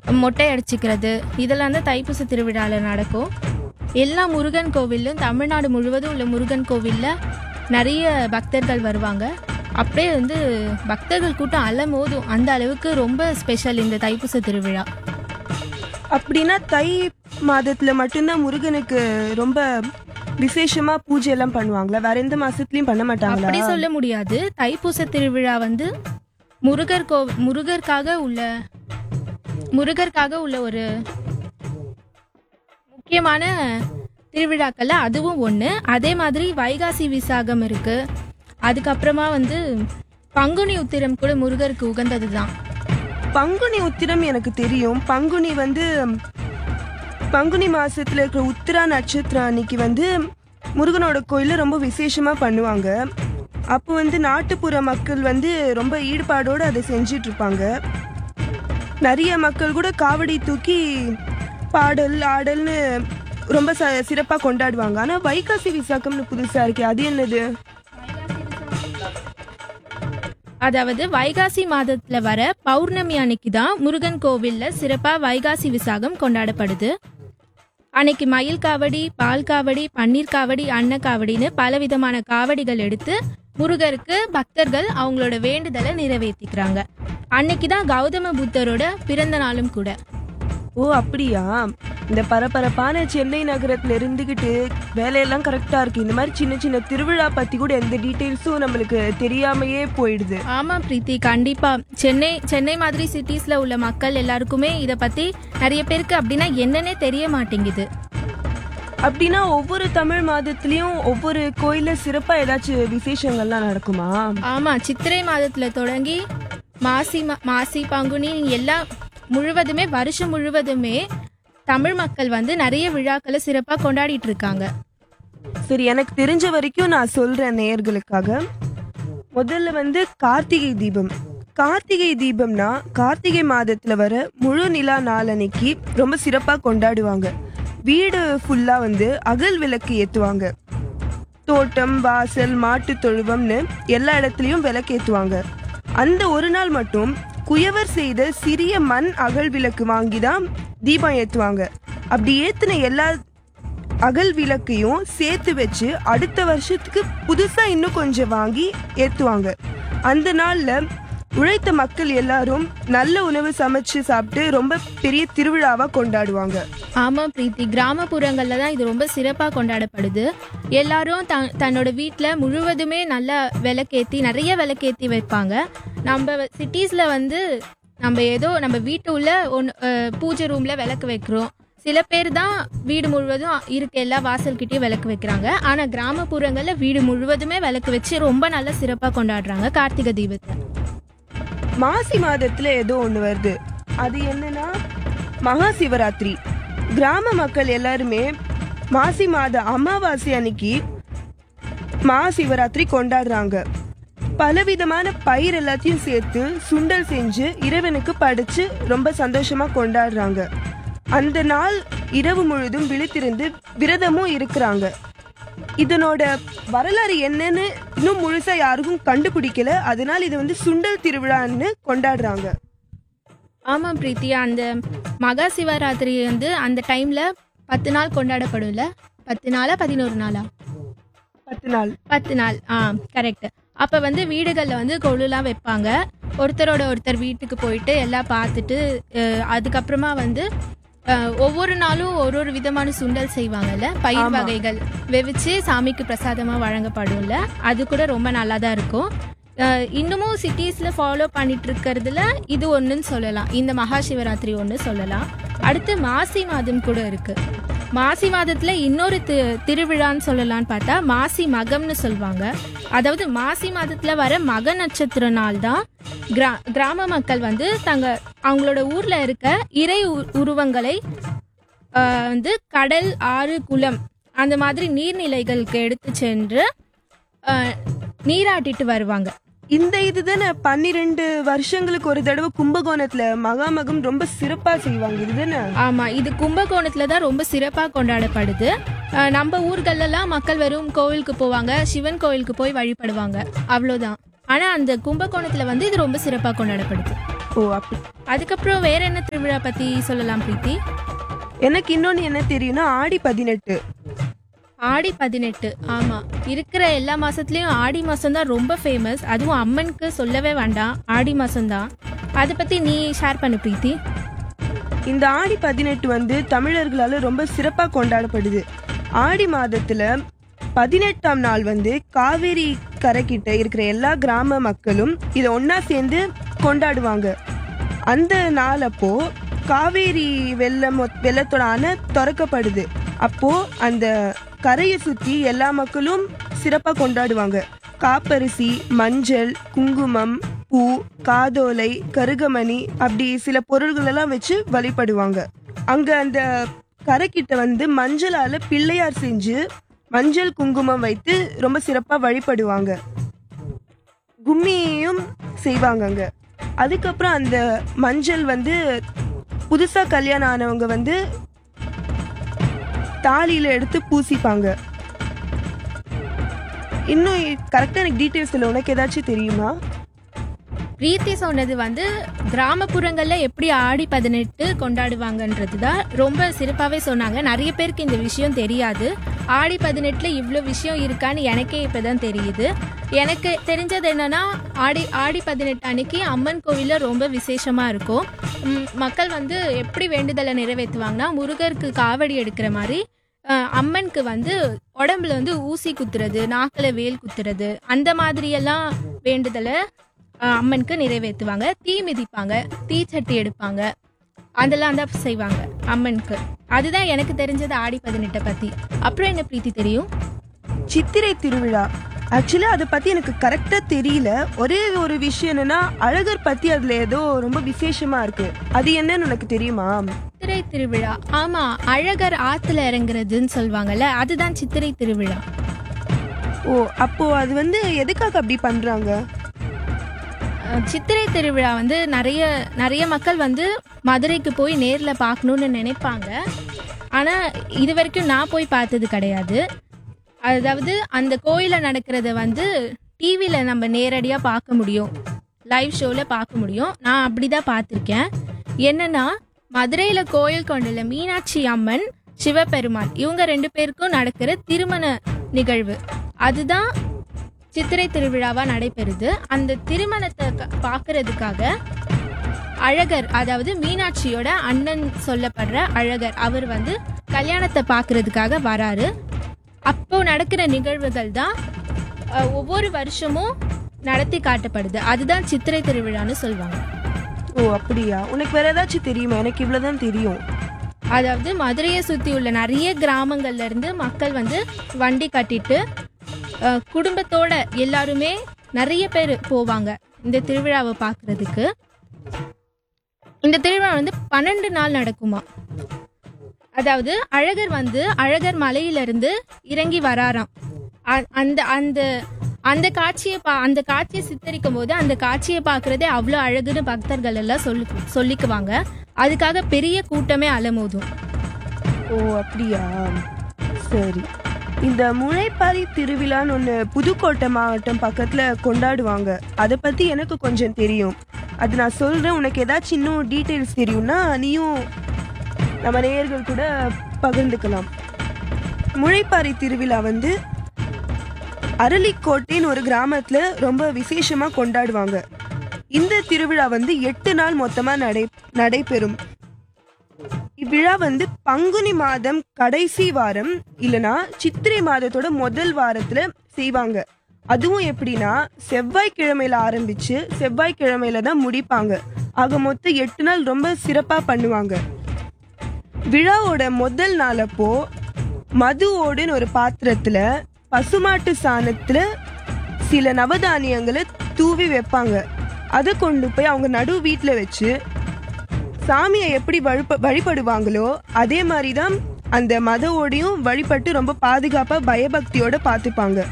மொட்டை அடிச்சுக்கிறது இதெல்லாம் தான் தைப்பூச திருவிழாவில் நடக்கும் எல்லா முருகன் கோவிலும் தமிழ்நாடு முழுவதும் உள்ள முருகன் கோவிலில் நிறைய பக்தர்கள் வருவாங்க அப்படியே வந்து பக்தர்கள் கூட்டம் அலமோதும் அந்த அளவுக்கு ரொம்ப ஸ்பெஷல் இந்த தைப்பூச திருவிழா அப்படின்னா தை மாதத்துல மட்டும்தான் முருகனுக்கு ரொம்ப விசேஷமா பூஜை எல்லாம் பண்ணுவாங்களா வேற எந்த மாசத்துலயும் பண்ண மாட்டாங்களா அப்படி சொல்ல முடியாது தைப்பூச திருவிழா வந்து முருகர் கோ முருகருக்காக உள்ள முருகருக்காக உள்ள ஒரு முக்கியமான திருவிழாக்கள்ல அதுவும் ஒன்று அதே மாதிரி வைகாசி விசாகம் இருக்கு அதுக்கப்புறமா வந்து பங்குனி உத்திரம் கூட முருகருக்கு உகந்தது தான் பங்குனி உத்திரம் எனக்கு தெரியும் பங்குனி வந்து பங்குனி மாசத்துல இருக்கிற உத்திரா நட்சத்திரம் அன்னைக்கு வந்து முருகனோட கோயில ரொம்ப விசேஷமா பண்ணுவாங்க அப்போ வந்து நாட்டுப்புற மக்கள் வந்து ரொம்ப ஈடுபாடோட அதை செஞ்சிட்டு இருப்பாங்க நிறைய மக்கள் கூட காவடி தூக்கி பாடல் ஆடல்னு ரொம்ப ச சிறப்பாக கொண்டாடுவாங்க ஆனால் வைகாசி விசாகம்னு புதுசாக இருக்கு அது என்னது அதாவது வைகாசி மாதத்துல வர பௌர்ணமி அன்னைக்கு தான் முருகன் கோவில்ல சிறப்பா வைகாசி விசாகம் கொண்டாடப்படுது அன்னைக்கு மயில் காவடி பால் காவடி பன்னீர் காவடி அன்ன காவடின்னு பலவிதமான காவடிகள் எடுத்து முருகருக்கு பக்தர்கள் அவங்களோட வேண்டுதலை நிறைவேற்றிக்கிறாங்க அன்னைக்கு தான் கௌதம புத்தரோட பிறந்த நாளும் கூட ஓ அப்படியா இந்த பரபரப்பான சென்னை நகரத்துல இருந்துகிட்டு வேலையெல்லாம் கரெக்டா இருக்கு இந்த மாதிரி சின்ன சின்ன திருவிழா பத்தி கூட எந்த டீட்டெயில்ஸும் நம்மளுக்கு தெரியாமையே போயிடுது ஆமா பிரீத்தி கண்டிப்பா சென்னை சென்னை மாதிரி சிட்டிஸ்ல உள்ள மக்கள் எல்லாருக்குமே இத பத்தி நிறைய பேருக்கு அப்படின்னா என்னன்னே தெரிய மாட்டேங்குது அப்படின்னா ஒவ்வொரு தமிழ் மாதத்துலயும் ஒவ்வொரு கோயில்ல சிறப்பா ஏதாச்சும் விசேஷங்கள்லாம் நடக்குமா ஆமா சித்திரை மாதத்துல தொடங்கி மாசி மா- மாசி பங்குனி எல்லாம் முழுவதுமே வருஷம் முழுவதுமே தமிழ் மக்கள் வந்து நிறைய விழாக்களை சிறப்பா கொண்டாடிட்டு இருக்காங்க சரி எனக்கு தெரிஞ்ச வரைக்கும் நான் சொல்றேன் நேயர்களுக்காக முதல்ல வந்து கார்த்திகை தீபம் கார்த்திகை தீபம்னா கார்த்திகை மாதத்துல வர முழு நிலா நாள் அன்னைக்கு ரொம்ப சிறப்பா கொண்டாடுவாங்க வீடு ஃபுல்லா வந்து அகல் விளக்கு ஏத்துவாங்க தோட்டம் வாசல் மாட்டு தொழுவம்னு எல்லா இடத்துலயும் விளக்கு ஏத்துவாங்க அந்த ஒரு நாள் மட்டும் குயவர் செய்த சிறிய மண் அகல் விளக்கு வாங்கி தான் தீபம் ஏத்துவாங்க அப்படி ஏத்துன எல்லா அகல் விளக்கையும் சேர்த்து வச்சு அடுத்த வருஷத்துக்கு புதுசா இன்னும் கொஞ்சம் வாங்கி ஏத்துவாங்க அந்த நாள்ல உழைத்த மக்கள் எல்லாரும் நல்ல உணவு சமைச்சு சாப்பிட்டு ரொம்ப பெரிய திருவிழாவா கொண்டாடுவாங்க ஆமா பிரீத்தி கிராமப்புறங்கள்ல தான் இது ரொம்ப சிறப்பா கொண்டாடப்படுது எல்லாரும் த தன்னோட வீட்டில் முழுவதுமே நல்லா விளக்கேத்தி நிறைய விளக்கேத்தி வைப்பாங்க நம்ம சிட்டிஸ்ல வந்து நம்ம ஏதோ நம்ம வீட்டு உள்ள ஒன்று பூஜை ரூம்ல விளக்கு வைக்கிறோம் சில பேர் தான் வீடு முழுவதும் இருக்க எல்லா வாசல்கிட்டயும் விளக்கு வைக்கிறாங்க ஆனா கிராமப்புறங்கள்ல வீடு முழுவதுமே விளக்கு வச்சு ரொம்ப நல்லா சிறப்பா கொண்டாடுறாங்க கார்த்திகை தீபத்தை மாசி மாதத்துல ஏதோ ஒண்ணு வருது அது என்னன்னா மகா சிவராத்திரி கிராம மக்கள் எல்லாருமே மாசி மாத அமாவாசை அன்னைக்கு மகா சிவராத்திரி கொண்டாடுறாங்க பலவிதமான பயிர் எல்லாத்தையும் சேர்த்து சுண்டல் செஞ்சு இறைவனுக்கு படைச்சு ரொம்ப சந்தோஷமா கொண்டாடுறாங்க அந்த நாள் இரவு முழுதும் விழித்திருந்து விரதமும் இருக்கிறாங்க இதனோட வரலாறு என்னன்னு இன்னும் முழுசா யாருக்கும் கண்டுபிடிக்கல அதனால இது வந்து சுண்டல் திருவிழான்னு கொண்டாடுறாங்க ஆமா பிரீத்தி அந்த மகா சிவராத்திரி வந்து அந்த டைம்ல பத்து நாள் கொண்டாடப்படும்ல பத்து நாளா பதினோரு நாளா பத்து நாள் பத்து நாள் ஆ கரெக்ட் அப்ப வந்து வீடுகள்ல வந்து கொழுலாம் வைப்பாங்க ஒருத்தரோட ஒருத்தர் வீட்டுக்கு போயிட்டு எல்லாம் பார்த்துட்டு அஹ், அதுக்கப்புறமா வந்து அஹ், ஒவ்வொரு நாளும் ஒரு ஒரு விதமான சுண்டல் செய்வாங்கல்ல பயிர் ஆமா. வகைகள் வெவிச்சு சாமிக்கு பிரசாதமா வழங்கப்படும்ல அது கூட ரொம்ப நல்லா தான் இருக்கும் அஹ், இன்னமும் சிட்டிஸ்ல ஃபாலோ பண்ணிட்டு இருக்கிறதுல இது ஒன்றுன்னு சொல்லலாம் இந்த மகா சிவராத்திரி ஒன்று சொல்லலாம் அடுத்து மாசி மாதம் கூட இருக்கு மாசி மாதத்துல இன்னொரு தி திருவிழான்னு சொல்லலாம்னு பார்த்தா மாசி மகம்னு சொல்லுவாங்க அதாவது மாசி மாதத்துல வர மக நட்சத்திர நாள் தான் கிரா கிராம மக்கள் வந்து தங்க அவங்களோட ஊர்ல இருக்க இறை உ- உருவங்களை ஆஹ், வந்து கடல் ஆறு குளம் அந்த மாதிரி நீர்நிலைகளுக்கு எடுத்து சென்று ஆஹ், நீராட்டிட்டு வருவாங்க இந்த இதுதானே பன்னிரெண்டு வருஷங்களுக்கு ஒரு தடவை கும்பகோணத்துல மகாமகம் ரொம்ப சிறப்பா செய்வாங்க இதுதானே ஆமா இது கும்பகோணத்துல தான் ரொம்ப சிறப்பா கொண்டாடப்படுது அஹ் நம்ம ஊர்களெல்லாம் மக்கள் வெறும் கோவிலுக்கு போவாங்க சிவன் கோவிலுக்கு போய் வழிபடுவாங்க அவ்வளோதான் ஆனா அந்த கும்பகோணத்துல வந்து இது ரொம்ப சிறப்பா கொண்டாடப்படுது ஓ அப்படி அதுக்கப்புறம் வேற என்ன திருவிழா பத்தி சொல்லலாம் பிரீத்தி எனக்கு இன்னொன்னு என்ன தெரியும்னா ஆடி பதினெட்டு ஆடி பதினெட்டு ஆமா இருக்கிற எல்லா மாசத்துலயும் ஆடி மாசம் தான் ரொம்ப ஃபேமஸ் அதுவும் அம்மனுக்கு சொல்லவே வேண்டாம் ஆடி மாசம் தான் அதை பத்தி நீ ஷேர் பண்ணு பிரீத்தி இந்த ஆடி பதினெட்டு வந்து தமிழர்களால ரொம்ப சிறப்பா கொண்டாடப்படுது ஆடி மாதத்துல பதினெட்டாம் நாள் வந்து காவேரி கரைக்கிட்ட இருக்கிற எல்லா கிராம மக்களும் இதை ஒண்ணா சேர்ந்து கொண்டாடுவாங்க அந்த நாள் அப்போ காவேரி வெள்ளம் வெள்ளத்தோட அணை திறக்கப்படுது அப்போ அந்த கரையை சுத்தி எல்லா மக்களும் சிறப்பா கொண்டாடுவாங்க காப்பரிசி மஞ்சள் குங்குமம் பூ காதோலை கருகமணி அப்படி சில பொருள்கள் எல்லாம் வச்சு வழிபடுவாங்க அங்க அந்த கரைக்கிட்ட வந்து மஞ்சளால பிள்ளையார் செஞ்சு மஞ்சள் குங்குமம் வைத்து ரொம்ப சிறப்பா வழிபடுவாங்க கும்மியையும் செய்வாங்க அங்க அதுக்கப்புறம் அந்த மஞ்சள் வந்து புதுசா கல்யாணம் ஆனவங்க வந்து தாலியில எடுத்து பூசிப்பாங்க இன்னும் கரெக்டா எனக்கு டீட்டெயில்ஸ் இல்லை உனக்கு ஏதாச்சும் தெரியுமா பிரீத்தி சொன்னது வந்து கிராமப்புறங்கள்ல எப்படி ஆடி பதினெட்டு கொண்டாடுவாங்கன்றது தான் ரொம்ப சிறப்பாகவே சொன்னாங்க நிறைய பேருக்கு இந்த விஷயம் தெரியாது ஆடி பதினெட்டுல இவ்வளோ விஷயம் இருக்கான்னு எனக்கே இப்பதான் தெரியுது எனக்கு தெரிஞ்சது என்னன்னா ஆடி ஆடி பதினெட்டு அன்னைக்கு அம்மன் கோவில்ல ரொம்ப விசேஷமா இருக்கும் ம், மக்கள் வந்து எப்படி வேண்டுதலை நிறைவேற்றுவாங்கன்னா முருகருக்கு காவடி எடுக்கிற மாதிரி அஹ், அம்மனுக்கு வந்து உடம்புல வந்து ஊசி குத்துறது நாக்கில் வேல் குத்துறது அந்த மாதிரியெல்லாம் வேண்டுதலை அஹ் அம்மனுக்கு நிறைவேற்றுவாங்க தீ மிதிப்பாங்க தீச்சட்டி எடுப்பாங்க அதெல்லாம் தான் செய்வாங்க அம்மனுக்கு அதுதான் எனக்கு தெரிஞ்சது ஆடி பதினெட்டை பத்தி அப்புறம் என்ன பிரீத்தி தெரியும் சித்திரை திருவிழா ஆக்சுவலி அதை பத்தி எனக்கு கரெக்டா தெரியல ஒரே ஒரு விஷயம் என்னன்னா அழகர் பத்தி அதுல ஏதோ ரொம்ப விசேஷமா இருக்கு அது என்னன்னு உனக்கு தெரியுமா சித்திரை திருவிழா ஆமா அழகர் ஆத்துல இறங்குறதுன்னு சொல்லுவாங்கல்ல அதுதான் சித்திரை திருவிழா ஓ அப்போ அது வந்து எதுக்காக அப்படி பண்றாங்க அஹ் சித்திரை திருவிழா வந்து நிறைய நிறைய மக்கள் வந்து மதுரைக்கு போய் நேரில் பார்க்கணுன்னு நினைப்பாங்க ஆனால் இது வரைக்கும் நான் போய் பார்த்தது கிடையாது அதாவது அந்த கோயிலில் நடக்கிறத வந்து டிவியில் நம்ம நேரடியாக பார்க்க முடியும் லைவ் ஷோவில் பார்க்க முடியும் நான் அப்படி தான் பார்த்துருக்கேன் என்னன்னா மதுரையில் கோயில் கொண்டுள்ள மீனாட்சி அம்மன் சிவபெருமான் இவங்க ரெண்டு பேருக்கும் நடக்கிற திருமண நிகழ்வு அதுதான் சித்திரை திருவிழாவா நடைபெறுது அந்த திருமணத்தை க- பார்க்கறதுக்காக அழகர் அதாவது மீனாட்சியோட அண்ணன் சொல்லப்படுற அழகர் அவர் வந்து கல்யாணத்தை பார்க்கறதுக்காக வராரு அப்போ நடக்கிற நிகழ்வுகள் தான் அஹ், ஒவ்வொரு வருஷமும் நடத்தி காட்டப்படுது அதுதான் சித்திரை திருவிழான்னு சொல்லுவாங்க ஓ அப்படியா உனக்கு வேற ஏதாச்சும் தெரியுமா எனக்கு இவ்வளவுதான் தெரியும் அதாவது மதுரையை சுற்றி உள்ள நிறைய கிராமங்கள்ல இருந்து மக்கள் வந்து வண்டி கட்டிட்டு அஹ், குடும்பத்தோட எல்லாருமே நிறைய பேர் போவாங்க இந்த திருவிழாவை பார்க்கறதுக்கு இந்த திருவிழா வந்து பன்னெண்டு நாள் நடக்குமா அதாவது அழகர் வந்து அழகர் மலையிலிருந்து இறங்கி வராராம் அ- அந்த அந்த அந்த காட்சியை பா அந்த காட்சியை சித்தரிக்கும் போது அந்த காட்சியை பார்க்கறதே அவ்வளோ அழகுன்னு பக்தர்கள் எல்லாம் சொல்லி சொல்லிக்குவாங்க அதுக்காக பெரிய கூட்டமே அலமோதும் ஓ அப்படியா சரி இந்த முளைப்பாரி திருவிழான்னு ஒன்று புதுக்கோட்டை மாவட்டம் பக்கத்தில் கொண்டாடுவாங்க அதை பற்றி எனக்கு கொஞ்சம் தெரியும் அது நான் சொல்கிறேன் உனக்கு ஏதாச்சும் இன்னும் டீட்டெயில்ஸ் தெரியும்னா நீயும் நம்ம நேயர்கள் கூட பகிர்ந்துக்கலாம் முளைப்பாரி திருவிழா வந்து அரளிக்கோட்டைன்னு ஒரு கிராமத்தில் ரொம்ப விசேஷமாக கொண்டாடுவாங்க இந்த திருவிழா வந்து எட்டு நாள் மொத்தமாக நடை நடைபெறும் இவ்விழா வந்து பங்குனி மாதம் கடைசி வாரம் இல்லனா சித்திரை மாதத்தோட முதல் வாரத்துல செய்வாங்க அதுவும் எப்படின்னா செவ்வாய்க்கிழமையில ஆரம்பிச்சு செவ்வாய்க்கிழமையில தான் முடிப்பாங்க ஆக மொத்தம் எட்டு நாள் ரொம்ப சிறப்பா பண்ணுவாங்க விழாவோட முதல் நாள் அப்போ மது ஓடுன்னு ஒரு பாத்திரத்துல பசுமாட்டு சாணத்துல சில நவதானியங்களை தூவி வைப்பாங்க அதை கொண்டு போய் அவங்க நடு வீட்டில் வச்சு சாமியை எப்படி வழிப வழிபடுவாங்களோ அதே மாதிரி தான் அந்த மதவோடையும் வழிபட்டு ரொம்ப பாதுகாப்பா பயபக்தியோட பார்த்துப்பாங்க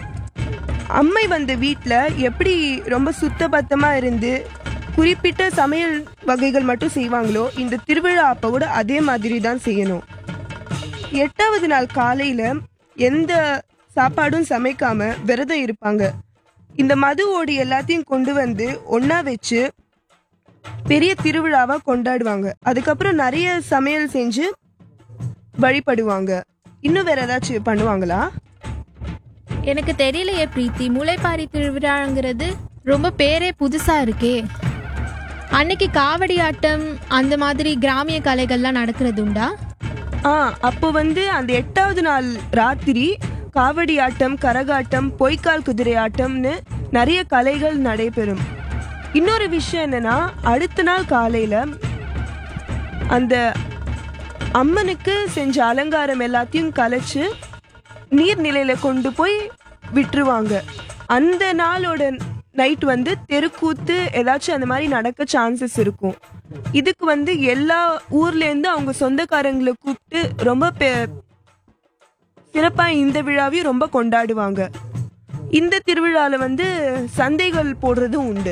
அம்மை வந்த வீட்டில் எப்படி ரொம்ப சுத்தபத்தமா இருந்து குறிப்பிட்ட சமையல் வகைகள் மட்டும் செய்வாங்களோ இந்த திருவிழா அப்போ கூட அதே மாதிரி தான் செய்யணும் எட்டாவது நாள் காலையில எந்த சாப்பாடும் சமைக்காம விரதம் இருப்பாங்க இந்த மது ஓடி எல்லாத்தையும் கொண்டு வந்து ஒண்ணா வச்சு பெரிய திருவிழாவா கொண்டாடுவாங்க அதுக்கப்புறம் நிறைய சமையல் செஞ்சு வழிபடுவாங்க இன்னும் வேற ஏதாச்சும் பண்ணுவாங்களா எனக்கு தெரியலையே பிரீத்தி முளைப்பாரி திருவிழாங்கிறது ரொம்ப பேரே புதுசா இருக்கே அன்னைக்கு காவடி ஆட்டம் அந்த மாதிரி கிராமிய கலைகள்லாம் நடக்கிறது உண்டா ஆ அப்போ வந்து அந்த எட்டாவது நாள் ராத்திரி காவடி ஆட்டம் கரகாட்டம் பொய்க்கால் குதிரை ஆட்டம்னு நிறைய கலைகள் நடைபெறும் இன்னொரு விஷயம் என்னன்னா அடுத்த நாள் காலையில அந்த அம்மனுக்கு செஞ்ச அலங்காரம் எல்லாத்தையும் கலைச்சு நீர்நிலையில கொண்டு போய் விட்டுருவாங்க அந்த நாளோட நைட் வந்து தெருக்கூத்து ஏதாச்சும் அந்த மாதிரி நடக்க சான்சஸ் இருக்கும் இதுக்கு வந்து எல்லா ஊர்ல இருந்து அவங்க சொந்தக்காரங்களை கூப்பிட்டு ரொம்ப பெ- சிறப்பா இந்த விழாவையும் ரொம்ப கொண்டாடுவாங்க இந்த திருவிழால வந்து சந்தைகள் போடுறதும் உண்டு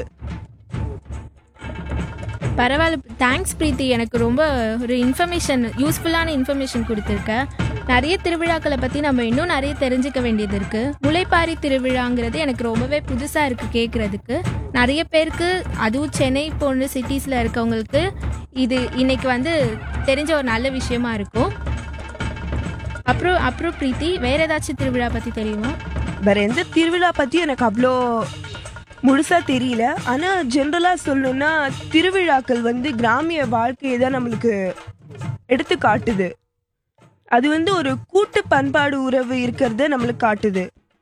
பரவாயில்ல தேங்க்ஸ் பிரீத்தி எனக்கு ரொம்ப ஒரு இன்ஃபர்மேஷன் யூஸ்ஃபுல்லான இன்ஃபர்மேஷன் கொடுத்துருக்க நிறைய திருவிழாக்களை பற்றி நம்ம இன்னும் நிறைய தெரிஞ்சுக்க வேண்டியது இருக்கு முளைப்பாரி திருவிழாங்கிறது எனக்கு ரொம்பவே புதுசாக இருக்கு கேட்குறதுக்கு நிறைய பேருக்கு அதுவும் சென்னை போன்ற சிட்டிஸில் இருக்கவங்களுக்கு இது இன்னைக்கு வந்து தெரிஞ்ச ஒரு நல்ல விஷயமா இருக்கும் அப்புறம் அப்புறம் பிரீத்தி வேற ஏதாச்சும் திருவிழா பற்றி தெரியுமா வேற எந்த திருவிழா பத்தி எனக்கு அவ்வளோ முழுசா தெரியல ஆனா ஜென்ரலா சொல்லணும்னா திருவிழாக்கள் வந்து கிராமிய வாழ்க்கையை தான் நம்மளுக்கு எடுத்து காட்டுது அது வந்து ஒரு கூட்டு பண்பாடு உறவு இருக்கிறத நம்மளுக்கு காட்டுது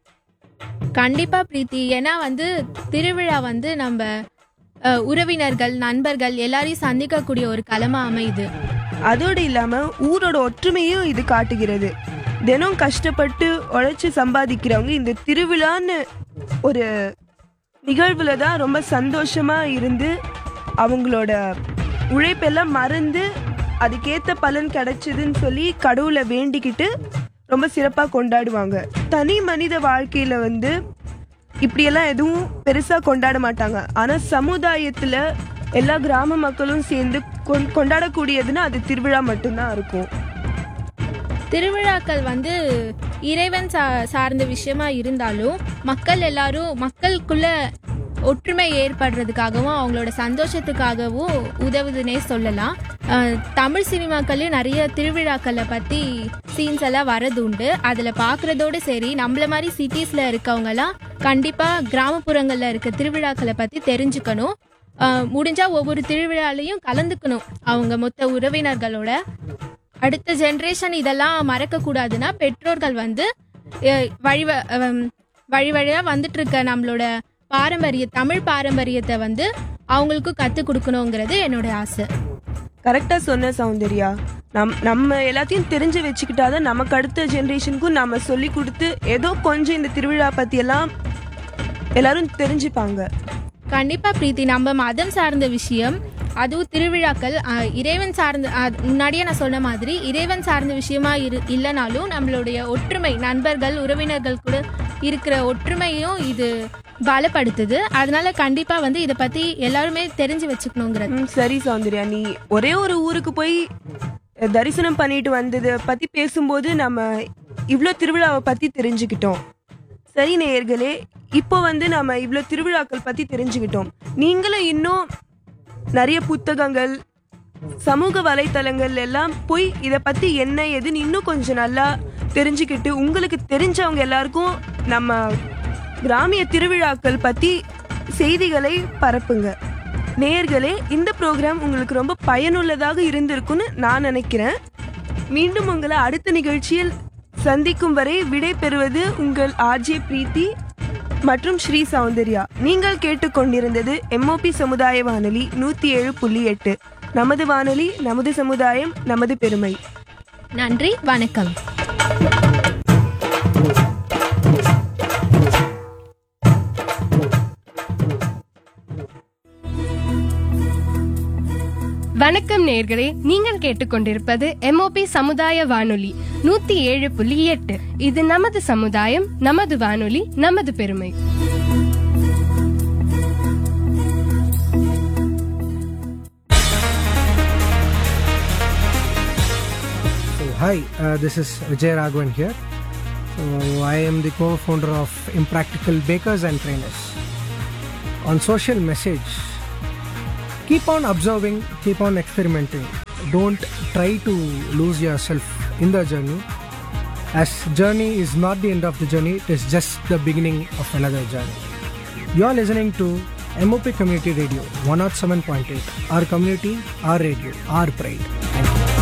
கண்டிப்பா பிரீத்தி ஏன்னா வந்து திருவிழா வந்து நம்ம அஹ், உறவினர்கள் நண்பர்கள் எல்லாரையும் சந்திக்கக்கூடிய ஒரு களமா அமையுது அதோடு இல்லாம ஊரோட ஒற்றுமையும் இது காட்டுகிறது தினம் கஷ்டப்பட்டு உழைச்சு சம்பாதிக்கிறவங்க இந்த திருவிழான்னு ஒரு நிகழ்வுல தான் ரொம்ப சந்தோஷமா இருந்து அவங்களோட உழைப்பெல்லாம் மறந்து அதுக்கேத்த பலன் கிடைச்சதுன்னு சொல்லி கடவுளை வேண்டிக்கிட்டு ரொம்ப சிறப்பா கொண்டாடுவாங்க தனி மனித வாழ்க்கையில வந்து இப்படியெல்லாம் எதுவும் பெருசா கொண்டாட மாட்டாங்க ஆனா சமுதாயத்துல எல்லா கிராம மக்களும் சேர்ந்து கொண்- கொண்டாடக்கூடியதுன்னா அது திருவிழா மட்டும்தான் இருக்கும் திருவிழாக்கள் வந்து இறைவன் சா சார்ந்த விஷயமா இருந்தாலும் மக்கள் எல்லாரும் மக்களுக்குள்ள ஒற்றுமை ஏற்படுறதுக்காகவும் அவங்களோட சந்தோஷத்துக்காகவும் உதவுதுன்னே சொல்லலாம் அஹ், தமிழ் சினிமாக்கள்லயும் நிறைய திருவிழாக்களை பத்தி சீன்ஸ் எல்லாம் வரது உண்டு அதுல பாக்குறதோட சரி நம்மள மாதிரி சிட்டிஸ்ல இருக்கவங்கலாம் கண்டிப்பா கிராமப்புறங்கள்ல இருக்க திருவிழாக்களை பத்தி தெரிஞ்சுக்கணும் அஹ், முடிஞ்சா ஒவ்வொரு திருவிழாலையும் கலந்துக்கணும் அவங்க மொத்த உறவினர்களோட அடுத்த ஜென்ரேஷன் இதெல்லாம் மறக்க கூடாதுன்னா பெற்றோர்கள் வந்து அஹ், வழி வ- அம், வழி வழியா வந்துட்டு இருக்க நம்மளோட பாரம்பரிய தமிழ் பாரம்பரியத்தை வந்து அவங்களுக்கு கற்றுக் கொடுக்கணுங்கிறது என்னோட ஆசை கரெக்டா சொன்ன சௌந்தர்யா நம் நம்ம எல்லாத்தையும் தெரிஞ்சு வச்சுக்கிட்டாதான் நமக்கு அடுத்த ஜெனரேஷனுக்கும் நம்ம சொல்லி கொடுத்து ஏதோ கொஞ்சம் இந்த திருவிழா பத்தி எல்லாம் எல்லாரும் தெரிஞ்சுப்பாங்க கண்டிப்பா பிரீத்தி நம்ம மதம் சார்ந்த விஷயம் அதுவும் திருவிழாக்கள் அஹ், இறைவன் சார்ந்த அஹ், முன்னாடியே நான் சொன்ன மாதிரி இறைவன் சார்ந்த விஷயமா இரு இல்லைனாலும் நம்மளுடைய ஒற்றுமை நண்பர்கள் உறவினர்கள் கூட இருக்கிற ஒற்றுமையும் இது பலப்படுத்துது அதனால கண்டிப்பா வந்து இதை பத்தி எல்லாருமே தெரிஞ்சு வச்சுக்கணுங்கிறது ம், சரி சௌந்தர்யா நீ ஒரே ஒரு ஊருக்கு போய் அஹ், தரிசனம் பண்ணிட்டு வந்ததை பத்தி பேசும்போது நம்ம இவ்ளோ திருவிழாவை பத்தி தெரிஞ்சுக்கிட்டோம் சரி நேயர்களே இப்போ வந்து நம்ம இவ்ளோ திருவிழாக்கள் பத்தி தெரிஞ்சுக்கிட்டோம் நீங்களும் இன்னும் நிறைய புத்தகங்கள் சமூக வலைத்தளங்கள் எல்லாம் போய் இதை பத்தி என்ன ஏதுன்னு இன்னும் கொஞ்சம் நல்லா தெரிஞ்சுக்கிட்டு உங்களுக்கு தெரிஞ்சவங்க எல்லாருக்கும் நம்ம கிராமிய திருவிழாக்கள் பத்தி செய்திகளை பரப்புங்க நேயர்களே இந்த ப்ரோக்ராம் உங்களுக்கு ரொம்ப பயனுள்ளதாக இருந்திருக்கும்னு நான் நினைக்கிறேன் மீண்டும் உங்களை அடுத்த நிகழ்ச்சியில் சந்திக்கும் வரை விடை பெறுவது உங்கள் ஆர்ஜே பிரீத்தி மற்றும் ஸ்ரீ சௌந்தர்யா நீங்கள் கேட்டுக்கொண்டிருந்தது எம்ஓபி சமுதாய வானொலி நூத்தி ஏழு புள்ளி எட்டு நமது வானொலி நமது சமுதாயம் நமது பெருமை நன்றி வணக்கம் வணக்கம் நேர்களே நீங்கள் கேட்டுக்கொண்டிருப்பது எம்ஓபி சமுதாய வானொலி நூத்தி ஏழு புள்ளி எட்டு இது நமது சமுதாயம் நமது வானொலி நமது பெருமை So, hi, uh, this is Vijay Raghavan here. So, I am the co founder of Impractical Bakers and Trainers. On social message, keep on observing, keep on experimenting. Don't try to lose yourself in the journey. As journey is not the end of the journey, it is just the beginning of another journey. You are listening to MOP Community Radio 107.8. Our community, our radio, our pride. Thank you.